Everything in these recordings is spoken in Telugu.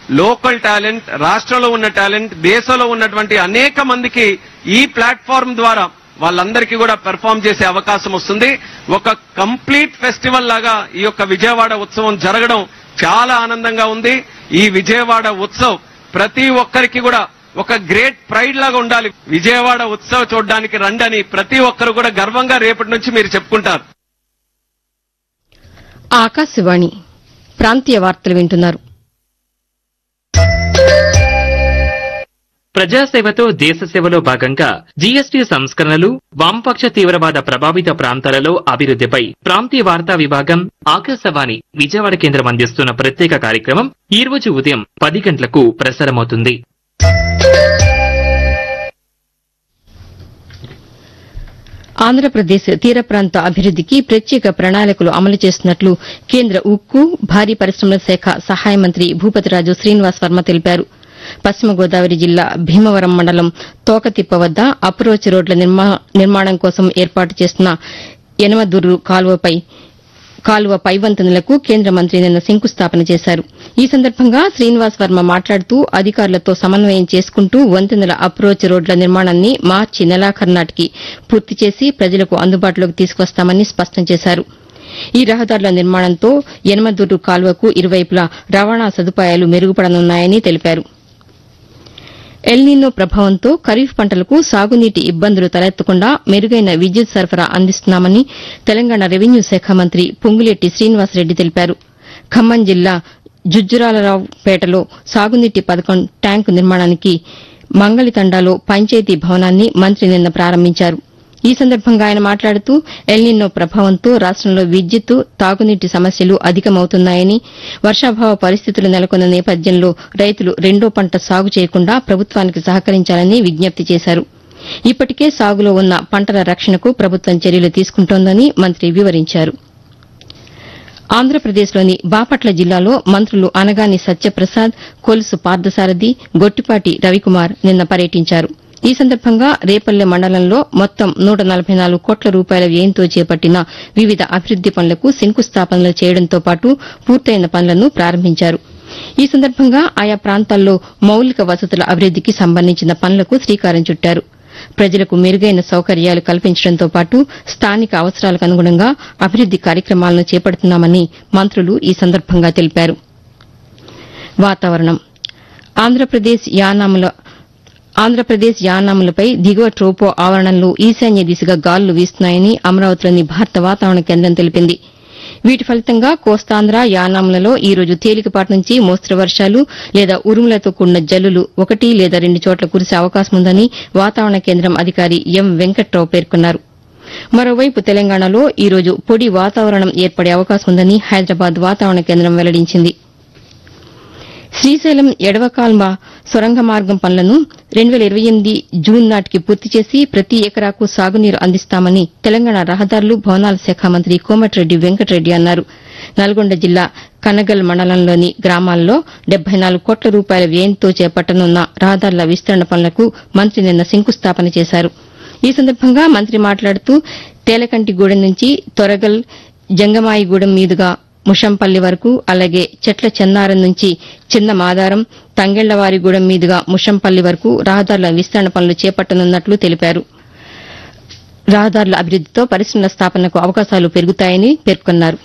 లోకల్ టాలెంట్ రాష్ట్రంలో ఉన్న టాలెంట్ దేశంలో ఉన్నటువంటి అనేక మందికి ఈ ప్లాట్ఫామ్ ద్వారా వాళ్ళందరికీ కూడా పెర్ఫామ్ చేసే అవకాశం వస్తుంది ఒక కంప్లీట్ ఫెస్టివల్ లాగా ఈ యొక్క విజయవాడ ఉత్సవం జరగడం చాలా ఆనందంగా ఉంది ఈ విజయవాడ ఉత్సవ్ ప్రతి ఒక్కరికి కూడా ఒక గ్రేట్ ప్రైడ్ లాగా ఉండాలి విజయవాడ ఉత్సవ్ చూడడానికి రండని ప్రతి ఒక్కరు కూడా గర్వంగా రేపటి నుంచి మీరు చెప్పుకుంటారు ఆకాశవాణి ప్రాంతీయ వార్తలు వింటున్నారు ప్రజాసేవతో దేశ సేవలో భాగంగా జీఎస్టీ సంస్కరణలు వామపక్ష తీవ్రవాద ప్రభావిత ప్రాంతాలలో అభివృద్ధిపై ప్రాంతీయ వార్తా విభాగం ఆకాశవాణి విజయవాడ కేంద్రం అందిస్తున్న ప్రత్యేక కార్యక్రమం ఈ రోజు ఉదయం పది గంటలకు ప్రసారమవుతుంది ఆంధ్రప్రదేశ్ తీర ప్రాంత అభివృద్దికి ప్రత్యేక ప్రణాళికలు అమలు చేస్తున్నట్లు కేంద్ర ఉక్కు భారీ పరిశ్రమల శాఖ సహాయ మంత్రి భూపతిరాజు శ్రీనివాస్ వర్మ తెలిపారు పశ్చిమ గోదావరి జిల్లా భీమవరం మండలం తోకతిప్ప వద్ద అప్రోచ్ రోడ్ల నిర్మా- నిర్మాణం కోసం ఏర్పాటు చేస్తున్న యనమదుర్రు కాలువపై కాలువ పైవంతెనలకు కేంద్ర మంత్రి నిన్న శంకుస్థాపన చేశారు ఈ సందర్భంగా శ్రీనివాస్ వర్మ మాట్లాడుతూ అధికారులతో సమన్వయం చేసుకుంటూ వంతెనల అప్రోచ్ రోడ్ల నిర్మాణాన్ని మార్చి నెలాఖరు నాటికి పూర్తి చేసి ప్రజలకు అందుబాటులోకి తీసుకొస్తామని స్పష్టం చేశారు ఈ రహదారుల నిర్మాణంతో యనమదుర్రు కాలువకు ఇరువైపులా రవాణా సదుపాయాలు మెరుగుపడనున్నాయని తెలిపారు ఎల్నినో ప్రభావంతో ఖరీఫ్ పంటలకు సాగునీటి ఇబ్బందులు తలెత్తకుండా మెరుగైన విద్యుత్ సరఫరా అందిస్తున్నామని తెలంగాణ రెవెన్యూ శాఖ మంత్రి పొంగులేటి శ్రీనివాసరెడ్డి తెలిపారు ఖమ్మం జిల్లా జుజ్జురాలరావుపేటలో సాగునీటి పథకం ట్యాంకు నిర్మాణానికి మంగళితండాలో పంచాయతీ భవనాన్ని మంత్రి నిన్న ప్రారంభించారు ఈ సందర్భంగా ఆయన మాట్లాడుతూ ఎల్నినో ప్రభావంతో రాష్టంలో విద్యుత్ తాగునీటి సమస్యలు అధికమవుతున్నాయని వర్షాభావ పరిస్థితులు నెలకొన్న నేపథ్యంలో రైతులు రెండో పంట సాగు చేయకుండా ప్రభుత్వానికి సహకరించాలని విజ్ఞప్తి చేశారు ఇప్పటికే సాగులో ఉన్న పంటల రక్షణకు ప్రభుత్వం చర్యలు తీసుకుంటోందని మంత్రి వివరించారు ఆంధ్రప్రదేశ్లోని బాపట్ల జిల్లాలో మంత్రులు అనగాని సత్యప్రసాద్ కొలుసు పార్థసారథి గొట్టిపాటి రవికుమార్ నిన్న పర్యటించారు ఈ సందర్భంగా రేపల్లె మండలంలో మొత్తం నూట నలభై నాలుగు కోట్ల రూపాయల వ్యయంతో చేపట్టిన వివిధ అభివృద్ది పనులకు శంకుస్థాపనలు చేయడంతో పాటు పూర్తయిన పనులను ప్రారంభించారు ఈ సందర్భంగా ఆయా ప్రాంతాల్లో మౌలిక వసతుల అభివృద్దికి సంబంధించిన పనులకు శ్రీకారం చుట్టారు ప్రజలకు మెరుగైన సౌకర్యాలు కల్పించడంతో పాటు స్థానిక అవసరాలకు అనుగుణంగా అభివృద్ది కార్యక్రమాలను చేపడుతున్నామని మంత్రులు ఈ సందర్భంగా తెలిపారు వాతావరణం ఆంధ్రప్రదేశ్ యానాముల ఆంధ్రప్రదేశ్ యానాములపై దిగువ ట్రోపో ఆవరణంలో ఈశాన్య దిశగా గాలులు వీస్తున్నాయని అమరావతిలోని భారత వాతావరణ కేంద్రం తెలిపింది వీటి ఫలితంగా కోస్తాంధ్ర యానాములలో ఈ రోజు తేలికపాటి నుంచి మోస్తరు వర్షాలు లేదా ఉరుములతో కూడిన జల్లులు ఒకటి లేదా రెండు చోట్ల కురిసే అవకాశం ఉందని వాతావరణ కేంద్రం అధికారి ఎం వెంకట్రావు పేర్కొన్నారు మరోవైపు తెలంగాణలో ఈ రోజు పొడి వాతావరణం ఏర్పడే అవకాశం ఉందని హైదరాబాద్ వాతావరణ కేంద్రం వెల్లడించింది శ్రీశైలం ఎడవకాల్మ సొరంగ మార్గం పనులను రెండు వేల ఇరవై ఎనిమిది జూన్ నాటికి పూర్తి చేసి ప్రతి ఎకరాకు సాగునీరు అందిస్తామని తెలంగాణ రహదారులు భవనాల శాఖ మంత్రి కోమటిరెడ్డి వెంకటరెడ్డి అన్నారు నల్గొండ జిల్లా కనగల్ మండలంలోని గ్రామాల్లో డెబ్బై నాలుగు కోట్ల రూపాయల వ్యయంతో చేపట్టనున్న రహదారుల విస్తరణ పనులకు మంత్రి నిన్న శంకుస్థాపన చేశారు ఈ సందర్భంగా మంత్రి మాట్లాడుతూ తేలకంటిగూడెం నుంచి తొరగల్ జంగమాయిగూడెం మీదుగా ముషంపల్లి వరకు అలాగే చెట్ల చెన్నారం నుంచి చిన్న మాదారం తంగెళ్లవారిగూడెం మీదుగా ముషంపల్లి వరకు రహదారుల విస్తరణ పనులు చేపట్టనున్నట్లు తెలిపారు రహదారుల అభివృద్దితో పరిశ్రమల స్థాపనకు అవకాశాలు పెరుగుతాయని పేర్కొన్నారు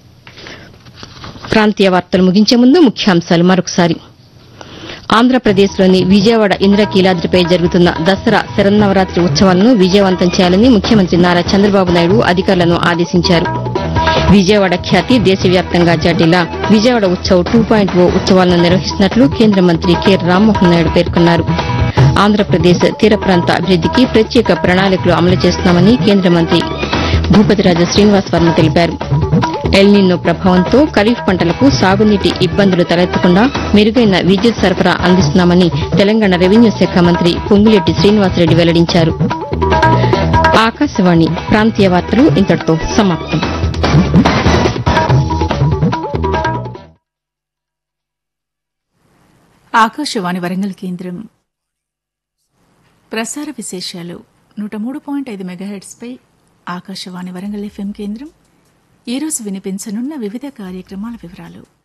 ప్రాంతీయ వార్తలు ముగించే ముందు ముఖ్యాంశాలు మరొకసారి ఆంధ్రప్రదేశ్లోని విజయవాడ ఇంద్రకీలాద్రిపై జరుగుతున్న దసరా శరన్నవరాత్రి ఉత్సవాలను విజయవంతం చేయాలని ముఖ్యమంత్రి నారా చంద్రబాబు నాయుడు అధికారులను ఆదేశించారు విజయవాడ ఖ్యాతి దేశవ్యాప్తంగా చాటేలా Vijayawada Utsav two point O ఉత్సవాలను నిర్వహిస్తున్నట్లు కేంద్ర మంత్రి కె రామ్మోహన్ నాయుడు పేర్కొన్నారు ఆంధ్రప్రదేశ్ తీర ప్రాంత అభివృద్దికి ప్రత్యేక ప్రణాళికలు అమలు చేస్తున్నామని కేంద్ర మంత్రి భూపతిరాజు శ్రీనివాస్ వర్మ తెలిపారు ఎల్నిన్నో ప్రభావంతో ఖరీఫ్ పంటలకు సాగునీటి ఇబ్బందులు తలెత్తకుండా మెరుగైన విద్యుత్ సరఫరా అందిస్తున్నామని తెలంగాణ రెవెన్యూ శాఖ మంత్రి పొంగులేటి శ్రీనివాసరెడ్డి వెల్లడించారు ఆకాశవాణి ప్రాంతీయ వార్తలు ఇంతటితో సమాప్తం ఆకాశవాణి వరంగల్ కేంద్రం ప్రసార విశేషాలు నూట మూడు పాయింట్ ఐదు మెగాహెట్స్పై ఆకాశవాణి వరంగల్ ఎఫ్ఎం కేంద్రం ఈరోజు వినిపించనున్న వివిధ కార్యక్రమాల వివరాలు